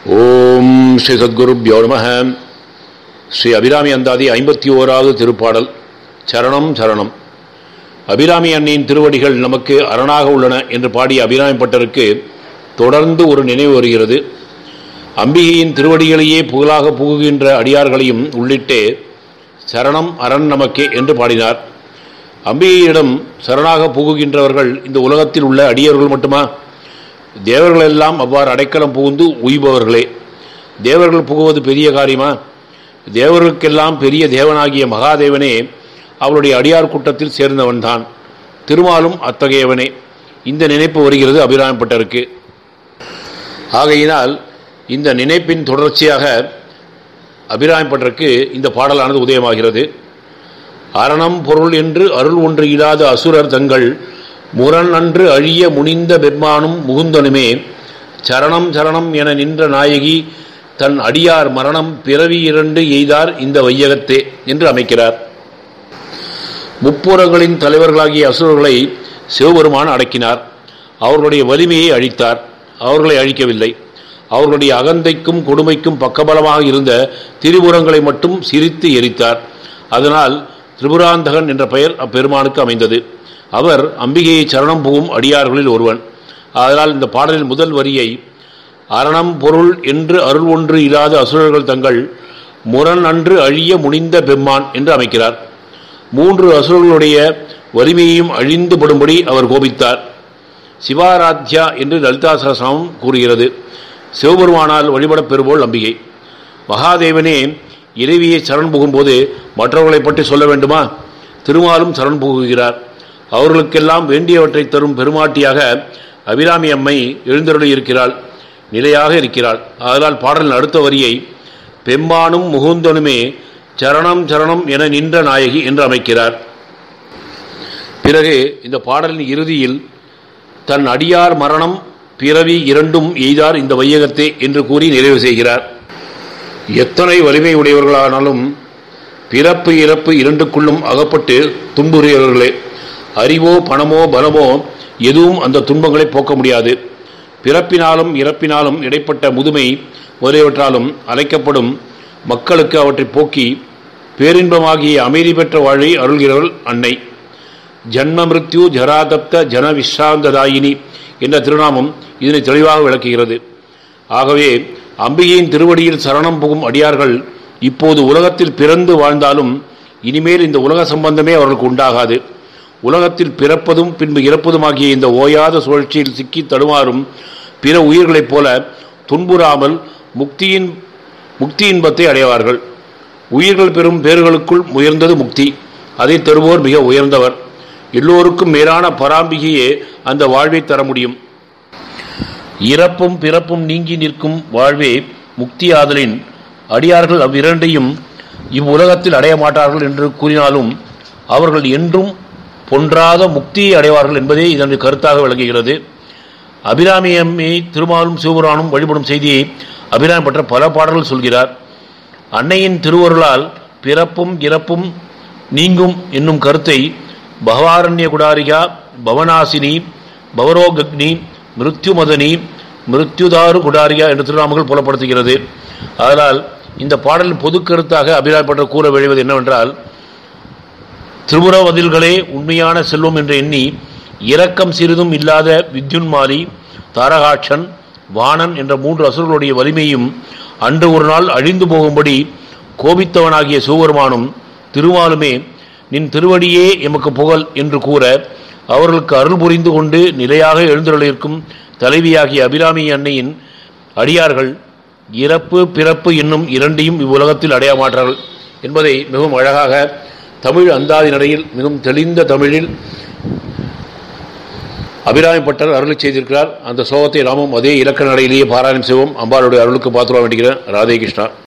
ஓம் ஸ்ரீ சத்குருப்யோ நம ஸ்ரீ அபிராமி அந்தாதி ஐம்பத்தி ஓராவது திருப்பாடல் சரணம் சரணம் அபிராமி அன்னையின் திருவடிகள் நமக்கு அரணாக உள்ளன என்று பாடிய அபிராமி பட்டருக்கு தொடர்ந்து ஒரு நினைவு வருகிறது அம்பிகையின் திருவடிகளையே புகழாக புகுகின்ற அடியார்களையும் உள்ளிட்டே சரணம் அரண் நமக்கே என்று பாடினார் அம்பிகையிடம் சரணாக புகுகின்றவர்கள் இந்த உலகத்தில் உள்ள அடியவர்கள் மட்டுமா தேவர்கள் எல்லாம் அவ்வாறு அடைக்கலம் புகுந்து உய்பவர்களே தேவர்கள் புகுவது பெரிய காரியமா தேவர்களுக்கெல்லாம் பெரிய தேவனாகிய மகாதேவனே அவளுடைய அடியார் கூட்டத்தில் சேர்ந்தவன்தான் திருமாலும் அத்தகையவனே இந்த நினைப்பு வருகிறது அபிராமப்பட்டருக்கு ஆகையினால் இந்த நினைப்பின் தொடர்ச்சியாக அபிராமப்பட்டருக்கு இந்த பாடலானது உதயமாகிறது அரணம் பொருள் என்று அருள் ஒன்று இல்லாத அசுரர் தங்கள் முரண் அன்று அழிய முனிந்த பெருமானும் முகுந்தனுமே சரணம் சரணம் என நின்ற நாயகி தன் அடியார் மரணம் பிறவி இரண்டு எய்தார் இந்த வையகத்தே என்று அமைக்கிறார் முப்புறங்களின் தலைவர்களாகிய அசுரர்களை சிவபெருமான் அடக்கினார் அவர்களுடைய வலிமையை அழித்தார் அவர்களை அழிக்கவில்லை அவர்களுடைய அகந்தைக்கும் கொடுமைக்கும் பக்கபலமாக இருந்த திரிபுரங்களை மட்டும் சிரித்து எரித்தார் அதனால் திரிபுராந்தகன் என்ற பெயர் அப்பெருமானுக்கு அமைந்தது அவர் அம்பிகையை சரணம் புகும் அடியார்களில் ஒருவன் அதனால் இந்த பாடலின் முதல் வரியை அரணம் பொருள் என்று அருள் ஒன்று இல்லாத அசுரர்கள் தங்கள் முரண் அன்று அழிய முனிந்த பெம்மான் என்று அமைக்கிறார் மூன்று அசுரர்களுடைய வலிமையையும் அழிந்து படும்படி அவர் கோபித்தார் சிவாராத்யா என்று லலிதா சகசனம் கூறுகிறது சிவபெருமானால் வழிபடப் பெறுவோள் அம்பிகை மகாதேவனே இறைவியை சரண் புகும்போது மற்றவர்களை பற்றி சொல்ல வேண்டுமா திருமாலும் சரண் புகுகிறார் அவர்களுக்கெல்லாம் வேண்டியவற்றை தரும் பெருமாட்டியாக அபிராமி அம்மை எழுந்தருளி இருக்கிறாள் நிலையாக இருக்கிறாள் அதனால் பாடலின் அடுத்த வரியை பெம்மானும் முகுந்தனுமே சரணம் சரணம் என நின்ற நாயகி என்று அமைக்கிறார் பிறகு இந்த பாடலின் இறுதியில் தன் அடியார் மரணம் பிறவி இரண்டும் எய்தார் இந்த வையகத்தே என்று கூறி நிறைவு செய்கிறார் எத்தனை வலிமை உடையவர்களானாலும் பிறப்பு இறப்பு இரண்டுக்குள்ளும் அகப்பட்டு துன்புரியவர்களே அறிவோ பணமோ பலமோ எதுவும் அந்த துன்பங்களை போக்க முடியாது பிறப்பினாலும் இறப்பினாலும் இடைப்பட்ட முதுமை முதலியவற்றாலும் அழைக்கப்படும் மக்களுக்கு அவற்றை போக்கி பேரின்பமாகிய அமைதி பெற்ற வாழை அருள்கிறவள் அன்னை ஜன்ம மிருத்யு ஜராதப்த ஜன விஸ்ராந்ததாயினி என்ற திருநாமம் இதனை தெளிவாக விளக்குகிறது ஆகவே அம்பிகையின் திருவடியில் சரணம் புகும் அடியார்கள் இப்போது உலகத்தில் பிறந்து வாழ்ந்தாலும் இனிமேல் இந்த உலக சம்பந்தமே அவர்களுக்கு உண்டாகாது உலகத்தில் பிறப்பதும் பின்பு இறப்பதுமாகிய இந்த ஓயாத சுழற்சியில் சிக்கி தடுமாறும் பிற உயிர்களைப் போல துன்புறாமல் முக்தியின் முக்தி இன்பத்தை அடைவார்கள் உயிர்கள் பெறும் பேர்களுக்குள் உயர்ந்தது முக்தி அதை தருவோர் மிக உயர்ந்தவர் எல்லோருக்கும் மேலான பராம்பிகையே அந்த வாழ்வை தர முடியும் இறப்பும் பிறப்பும் நீங்கி நிற்கும் வாழ்வே முக்தி ஆதலின் அடியார்கள் அவ்விரண்டையும் இவ்வுலகத்தில் அடைய மாட்டார்கள் என்று கூறினாலும் அவர்கள் என்றும் பொன்றாத முக்தியை அடைவார்கள் என்பதே இதனுடைய கருத்தாக விளங்குகிறது அபிராமியம்மை திருமாலும் சிவபுரானும் வழிபடும் செய்தியை அபிராமி பற்ற பல பாடல்கள் சொல்கிறார் அன்னையின் திருவருளால் பிறப்பும் இறப்பும் நீங்கும் என்னும் கருத்தை பகவாரண்ய குடாரிகா பவனாசினி பவரோகக்னி மிருத்யுமதனி மிருத்யுதாரு குடாரியா என்ற திருநாமங்கள் புலப்படுத்துகிறது அதனால் இந்த பாடலின் பொது கருத்தாக அபிராமி பற்ற கூற விழைவது என்னவென்றால் திருபுரவதில்களே உண்மையான செல்வம் என்று எண்ணி இரக்கம் சிறிதும் இல்லாத வித்யுன்மாலி தாரகாட்சன் வாணன் என்ற மூன்று அசுரர்களுடைய வலிமையும் அன்று ஒரு நாள் அழிந்து போகும்படி கோபித்தவனாகிய சிவபெருமானும் திருமாலுமே நின் திருவடியே எமக்கு புகழ் என்று கூற அவர்களுக்கு அருள் புரிந்து கொண்டு நிலையாக எழுந்துள்ளிருக்கும் தலைவியாகிய அபிராமி அன்னையின் அடியார்கள் இறப்பு பிறப்பு என்னும் இரண்டையும் இவ்வுலகத்தில் அடைய மாட்டார்கள் என்பதை மிகவும் அழகாக தமிழ் அந்தாதி நடையில் மிகவும் தெளிந்த தமிழில் அபிராமி பட்டர் அருளை செய்திருக்கிறார் அந்த சோகத்தை நாமும் அதே இலக்க நடையிலேயே பாராயணம் செய்வோம் அம்பாளுடைய அருளுக்கு பாத்திரம் வேண்டிக்கிறேன் ராதே கிருஷ்ணா